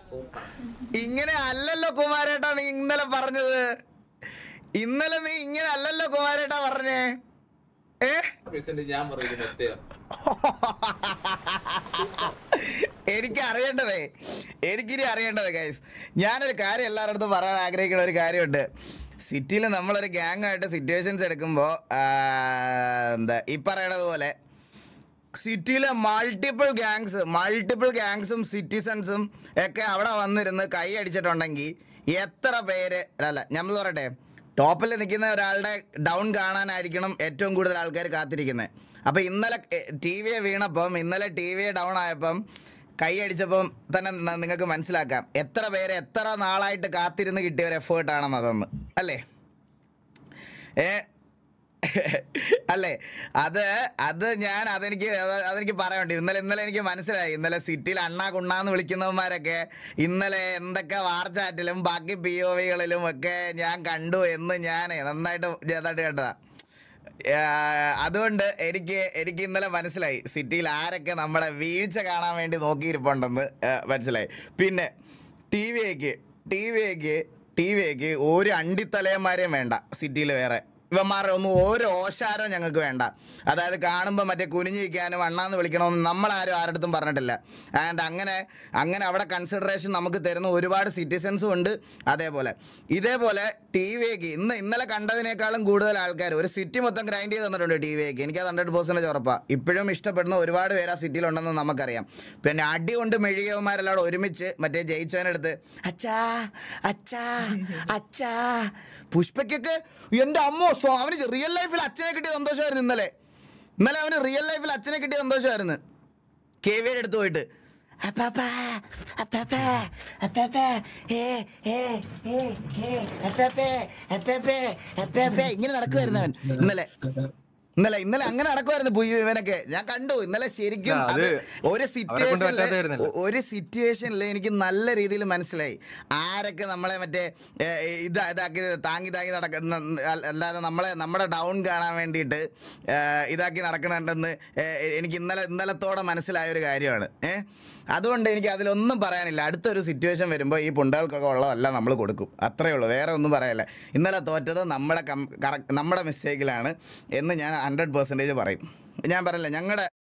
Super ഇങ്ങനെ അല്ലല്ലോ കുമാരേട്ടാ നീ ഇന്നലെ പറഞ്ഞത് ഇന്നലെ നീ ഇങ്ങനെ അല്ലല്ലോ കുമാരേട്ടാ പറഞ്ഞേ ഏ പേഴ്സെന്റ് ഞാൻ പറയുന്നത് എത്തിയോ എനിക്ക് അറിയേണ്ടതേ എനിക്കിനി അറിയേണ്ടത് ഗൈസ് ഞാനൊരു കാര്യം എല്ലാവരുടെ അടുത്തും പറയാൻ ആഗ്രഹിക്കുന്ന ഒരു കാര്യമുണ്ട് സിറ്റിയിൽ നമ്മളൊരു ഗ്യാങ് ആയിട്ട് സിറ്റുവേഷൻസ് എടുക്കുമ്പോൾ എന്താ ഈ പറയണത് പോലെ സിറ്റിയിലെ മൾട്ടിപ്പിൾ ഗ്യാങ്സ് മൾട്ടിപ്പിൾ ഗ്യാങ്സും സിറ്റിസൺസും ഒക്കെ അവിടെ വന്നിരുന്ന് കൈ അടിച്ചിട്ടുണ്ടെങ്കിൽ എത്ര പേര് അല്ല നമ്മൾ പറയട്ടെ ടോപ്പിൽ നിൽക്കുന്ന ഒരാളുടെ ഡൗൺ കാണാനായിരിക്കണം ഏറ്റവും കൂടുതൽ ആൾക്കാർ കാത്തിരിക്കുന്നത് അപ്പോൾ ഇന്നലെ ടി വിയെ വീണപ്പം ഇന്നലെ ടി വിയെ ഡൗൺ ആയപ്പം കൈ അടിച്ചപ്പം തന്നെ ന- നിങ്ങൾക്ക് മനസ്സിലാക്കാം എത്ര പേര് എത്ര നാളായിട്ട് കാത്തിരുന്ന് കിട്ടിയ ഒരു എഫേർട്ടാണെന്ന് അതൊന്ന് അല്ലേ ഏ അല്ലേ അത് അത് ഞാൻ അതെനിക്ക് അത് അതെനിക്ക് പറയാനുണ്ട് ഇന്നലെ ഇന്നലെ എനിക്ക് മനസ്സിലായി ഇന്നലെ സിറ്റിയിൽ അണ്ണാ കുണ്ണാന്ന് വിളിക്കുന്നവന്മാരൊക്കെ ഇന്നലെ എന്തൊക്കെ വാർച്ചാറ്റിലും ബാക്കി പി ഒ വികളിലും ഒക്കെ ഞാൻ കണ്ടു എന്ന് ഞാൻ നന്നായിട്ട് ചെറുതായിട്ട് കേട്ടതാ ആ, അതുകൊണ്ട് എനിക്ക് എനിക്ക് ഇന്നലെ മനസ്സിലായി സിറ്റിയിൽ ആരൊക്കെ നമ്മുടെ വീഴ്ച കാണാൻ വേണ്ടി നോക്കിയിരിപ്പുണ്ടെന്ന് ആ, മനസ്സിലായി പിന്നെ ടി വിക്ക് ടി വിക്ക് ടി വിക്ക് ഒരു അണ്ടിത്തലയന്മാരെയും വേണ്ട സിറ്റിയിൽ വേറെ ഇവന്മാരുടെ ഒന്നും ഒരു ഓശാരം ഞങ്ങൾക്ക് വേണ്ട അതായത് കാണുമ്പോൾ മറ്റേ കുനിഞ്ഞിരിക്കാനും അണ്ണാന്ന് വിളിക്കണമെന്ന് നമ്മളാരും ആരുടെ പറഞ്ഞിട്ടില്ല ആൻഡ് അങ്ങനെ അങ്ങനെ അവിടെ കൺസിഡറേഷൻ നമുക്ക് തരുന്ന ഒരുപാട് സിറ്റിസൺസും ഉണ്ട് അതേപോലെ ഇതേപോലെ ടി വിക്ക് ഇന്ന് ഇന്നലെ കണ്ടതിനേക്കാളും കൂടുതൽ ആൾക്കാർ ഒരു സിറ്റി മൊത്തം ഗ്രൈൻഡ് ചെയ്ത് തന്നിട്ടുണ്ട് ടി വിക്ക് എനിക്കത് ഹൺഡ്രഡ് പെർസെൻറ്റേജ് ഉറപ്പാണ് ഇപ്പോഴും ഇഷ്ടപ്പെടുന്ന ഒരുപാട് പേര് ആ സിറ്റിയിലുണ്ടെന്ന് നമുക്കറിയാം പിന്നെ അടി കൊണ്ട് മെഴുകിയവന്മാരെല്ലാം ഒരുമിച്ച് മറ്റേ ജയിച്ചവനെടുത്ത് അച്ഛാ അച്ഛാ അച്ഛാ പുഷ്പയ്ക്കൊക്കെ എൻ്റെ അമ്മോ സോ അവന് റിയൽ ലൈഫിൽ അച്ഛനെ കിട്ടിയ സന്തോഷമായിരുന്നു ഇന്നലെ ഇന്നലെ അവന് റിയൽ ലൈഫിൽ അച്ഛനെ കിട്ടിയ സന്തോഷമായിരുന്നു കെ വിയുടെ അടുത്ത് പോയിട്ട് അപ്പാപ്പാ, അപ്പാപ്പാ, അപ്പാപ്പാ, ഏ, ഏ, ഏ, ഏ, അപ്പാപ്പേ, അപ്പാപ്പേ, അപ്പാപ്പേ. ഇങ്ങനെ നടക്കുമായിരുന്നു അവൻ ഇന്നലെ ഇന്നലെ ഇന്നലെ അങ്ങനെ നടക്കുമായിരുന്നു പുയ്യ ഇവനൊക്കെ ഞാൻ കണ്ടു ഇന്നലെ ശരിക്കും ആ, അത് അത് ഒരു കൊണ്ട് സിറ്റുവേഷനിൽ പറ്റാത്തതായിരുന്നല്ലോ. ഒരു സിറ്റുവേഷനിൽ എനിക്ക് നല്ല രീതിയിൽ മനസ്സിലായി ആരൊക്കെ നമ്മളെ മറ്റേ ഏ, ഇത് ഇതാക്കി താങ്ങി താങ്ങി നടക്കുന്ന അല്ലാതെ നമ്മളെ നമ്മുടെ ഡൗൺ കാണാൻ വേണ്ടിയിട്ട് ഏ, ഇതാക്കി നടക്കുന്നുണ്ടെന്ന് ഏ, എനിക്ക് ഇന്നലെ ഇന്നലത്തോടെ മനസ്സിലായ ഒരു കാര്യമാണ് ഏ അതുകൊണ്ട് എനിക്ക് അതിലൊന്നും പറയാനില്ല അടുത്തൊരു സിറ്റുവേഷൻ വരുമ്പോൾ ഈ പുണ്ടകൾക്കൊക്കെ ഉള്ളതല്ല നമ്മൾ കൊടുക്കും അത്രയേ ഉള്ളൂ വേറെ ഒന്നും പറയാനില്ല ഇന്നലെ തോറ്റത് നമ്മുടെ കം കറക്റ്റ് നമ്മുടെ മിസ്റ്റേക്കിലാണ് എന്ന് ഞാൻ ഹൺഡ്രഡ് പെർസെൻറ്റേജ് പറയും ഞാൻ പറയില്ല ഞങ്ങളുടെ